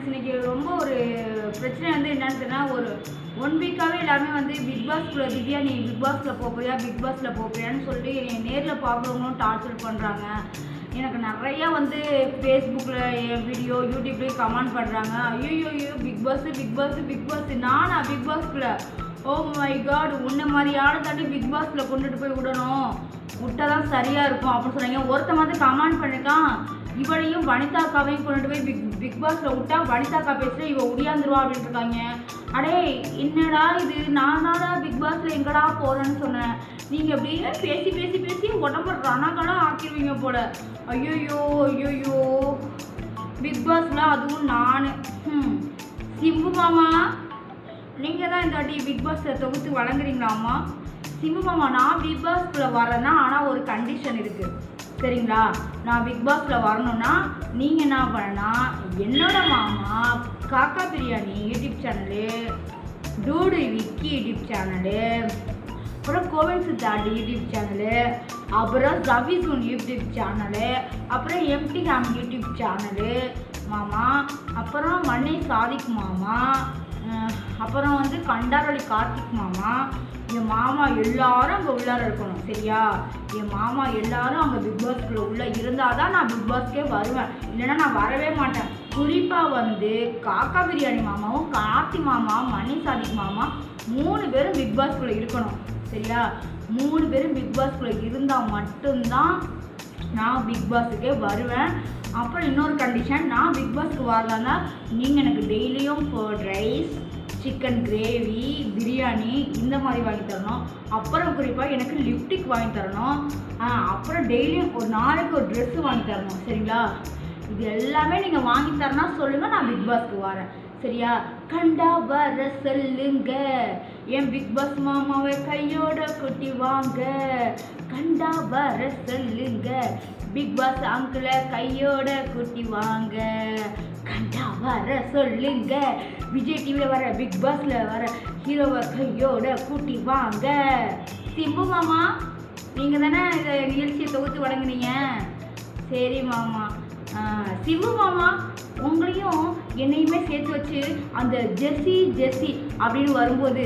friends இன்னைக்கு ரொம்ப ஒரு பிரச்சனை வந்து என்னன்னு தெரியல ஒரு ஒன் வீக்காகவே எல்லாருமே வந்து பிக் பாஸ்க்குள்ள திவ்யா நீ பிக் பாஸில் போறியா பிக் பாஸில் போறியான்னு சொல்லிட்டு என்னை நேரில் பார்க்குறவங்களும் டார்ச்சர் பண்ணுறாங்க எனக்கு நிறையா வந்து ஃபேஸ்புக்கில் என் வீடியோ யூடியூப்லேயும் கமெண்ட் பண்ணுறாங்க ஐயோ ஐயோ Big Boss Big Boss Big Boss நானா பிக் பாஸ்க்குள்ள ஓ மை காட் உன்னை மாதிரியான தாண்டி பிக் பாஸில் கொண்டுட்டு போய் விடணும் விட்டா தான் சரியாக இருக்கும் அப்படின்னு சொன்னாங்க ஒருத்தன் வந்து கமெண்ட் பண்ணிருக்கான் இவளையும் வனிதாக்காவையும் கொண்டுட்டு போய் பிக் பிக் பாஸில் விட்டா வனிதாக்கா பேசுகிற இவ உடியாந்துருவா அப்படின்ட்டு இருக்காங்க அடே என்னடா இது நான் தானடா பிக் பாஸில் எங்கடா போகிறேன்னு சொன்னேன் நீங்கள் அப்படியே பேசி பேசி பேசி உடம்பு ரணகலாம் ஆக்கிடுவீங்க போல ஐயோயோ ஐயோயோ பிக் பாஸில் அதுவும் நான் ம் சிம்பு மாமா நீங்கள் தான் இந்த வாட்டி பிக் பாஸில் தொகுத்து வழங்குறீங்களாம்மா சிம்பு மாமா நான் பிக் பாஸ்க்குள்ளே வரேன்னா ஆனால் ஒரு கண்டிஷன் இருக்குது சரிங்களா நான் பிக் பாஸில் வரணும்னா நீங்கள் என்ன பண்ணனா என்னோட மாமா காக்கா biryani YouTube channel dude Vicky YouTube channel அப்புறம் கோவில் சித்தாண்டி யூடியூப் சேனலு அப்புறம் ஜவிசூன் யூடியூப் சேனலு அப்புறம் எம்டி ஹாம் யூடியூப் சேனலு மாமா அப்புறம் மண்ணை சாதிக் மாமா அஹ் அப்புறம் வந்து கண்டாரொளி கார்த்திக் மாமா என் மாமா எல்லாரும் அங்கே உள்ளார இருக்கணும் சரியா என் மாமா எல்லாரும் அங்கே பிக் பாஸ்க்குள்ள உள்ள இருந்தால் தான் நான் பிக் பாஸ்க்கே வருவேன் இல்லைன்னா நான் வரவே மாட்டேன் குறிப்பாக வந்து காக்கா பிரியாணி மாமாவும் கார்த்தி மாமா மணி சாதிக் மாமா மூணு பேரும் பிக் பாஸ்க்குள்ள இருக்கணும் சரியா மூணு பேரும் பிக் பாஸ்க்குள்ள இருந்தால் மட்டும்தான் நான் பிக் பாஸுக்கே வருவேன் அப்புறம் இன்னொரு கண்டிஷன் நான் பிக் பாஸ்க்கு வரலன்னா நீங்கள் எனக்கு டெய்லியும் fried rice chicken gravy biryani இந்த மாதிரி வாங்கி தரணும் அப்புறம் குறிப்பாக எனக்கு லிப்டிக் வாங்கி தரணும் ஆ, அப்புறம் டெய்லியும் ஒரு நாளைக்கு ஒரு ட்ரெஸ்ஸு வாங்கி தரணும் சரிங்களா இது எல்லாமே நீங்கள் வாங்கி தரனா சொல்லுங்கள் நான் பிக் பாஸ்க்கு வரேன் சரியா கண்டா வர சொல்லுங்க என் பிக் பாஸ் மாமாவை கையோட குட்டி வாங்க கண்டா வர சொல்லுங்க பிக் பாஸ் அங்கிளை கையோட குட்டி வாங்க கண்டா வர சொல்லுங்க விஜய் டிவியில் வர பிக் பாஸ்ல வர ஹீரோவை கையோட கூட்டி வாங்க சிம்பு மாமா நீங்கள் தானே இந்த நிகழ்ச்சியை தொகுத்து வழங்குனீங்க சரி மாமா ஆ, சிவு மாமா உங்களையும் என்னையுமே சேர்த்து வச்சு அந்த ஜெர்சி ஜெர்சி அப்படின்னு வரும்போது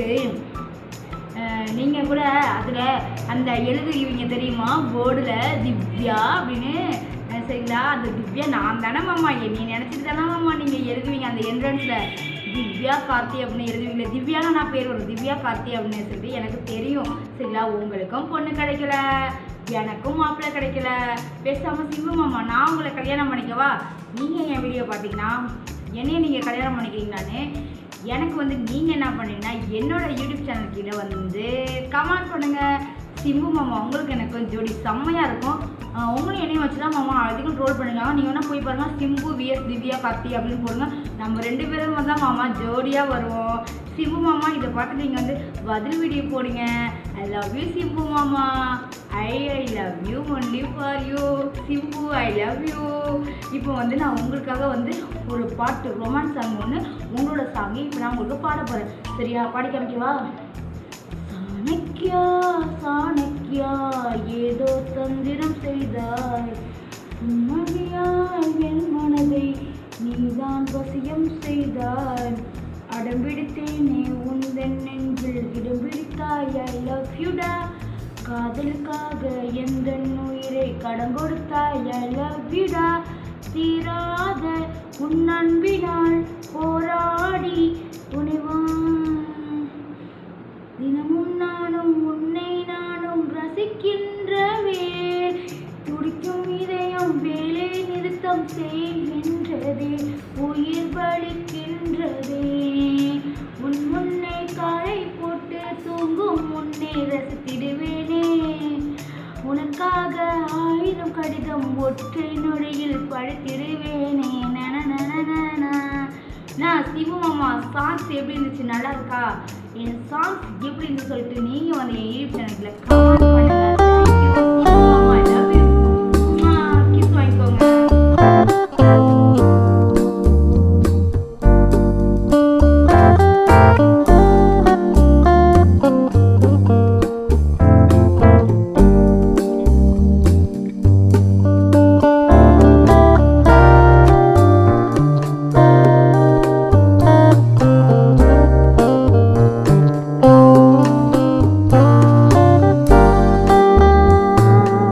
நீங்கள் கூட அதில் அந்த எழுதுவீங்க தெரியுமா போர்டில் திவ்யா அப்படின்னு அஹ், சரிங்களா அந்த திவ்யா நான் தானே மாமா என்னை நினச்சிட்டு தானே மாமா நீங்கள் எழுதுவீங்க அந்த என்ட்ரன்ஸில் திவ்யா கார்த்தி அப்படின்னு எழுதுவீங்களே திவ்யாலாம் நான் பேர் வரும் திவ்யா கார்த்தி அப்படின்னு சொல்லிட்டு எனக்கு தெரியும் சரிங்களா உங்களுக்கும் பொண்ணு கிடைக்கல எனக்கும் மாப்பிள்ளை கிடைக்கல பேசாம சிம்பு மாமா நான் உங்களை கல்யாணம் பண்ணிக்கவா நீங்கள் என் வீடியோ பார்த்தீங்கன்னா என்னைய நீங்கள் கல்யாணம் பண்ணிக்கிறீங்களான்னு எனக்கு வந்து நீங்கள் என்ன பண்ணீங்கன்னா என்னோட யூடியூப் சேனல் கீழே வந்து கமெண்ட் பண்ணுங்கள் சிம்பு மாமா உங்களுக்கு எனக்கு கொஞ்சம் ஜோடி செம்மையாக இருக்கும் ஆஹ் உங்களையும் என்னையும் வச்சு தான் மாமா அதிகம் ட்ரோல் பண்ணுங்க நீங்கள் வேணால் போய் பாருங்கள் சிம்பு விஎஸ் திவ்யா கார்த்தி அப்படின்னு போடுங்க நம்ம ரெண்டு பேரும் தான் மாமா ஜோடியாக வருவோம் சிம்பு மாமா இதை பார்த்து நீங்கள் வந்து பதில் வீடியோ போடுங்க ஐ லவ் யூ சிம்பு மாமா I I love you only for you Simbu I love you இப்போ வந்து நான் உங்களுக்காக வந்து ஒரு பாட்டு ரொமான்ஸ் சாங் ஒன்று உங்களோட சாங்கை இப்போ நான் உங்களுக்கு பாட போகிறேன் சரியா பாடி காமிக்கவா சாணக்கியா சாணக்கியா ஏதோ தந்திரம் செய்தாய் உண்மையாய் என் மனதை நீதான் வசியம் செய்தாய் அடம்பிடித்தேனே உந்தன் நெஞ்சில் இடம் பிடித்தாய் ஐ லவ் யூடா காதலுக்காக எந்த உயிரை கடன் கொடுத்தாய் ஐ லவ் யூடா தீராத உன் அன்பினால் போராடி துணிவான் தினமும் நானும் உன்னை நானும் ரசிக்கின்றவே துடிக்கும் இதயம் வேலை நிறுத்தம் செய்கின்றதே உயிர் வலிக்கின்றதே உன் முன்னே காலை போட்டு தூங்கும் முன்னே ரசித்திடுவேனே உனக்காக ஆயிரம் கடிதம் ஒற்றை நொடியில் படித்திடுவேனே நன நன நன நான் சிவு மாமா சாங்ஸ் எப்படி இருந்துச்சு நல்லா இருக்கா என் சாங்ஸ் எப்படி இருந்துச்சு சொல்லிட்டு நீங்கள் வந்து என் யூடியூப் சேனலில் கமெண்ட் பண்ணுங்க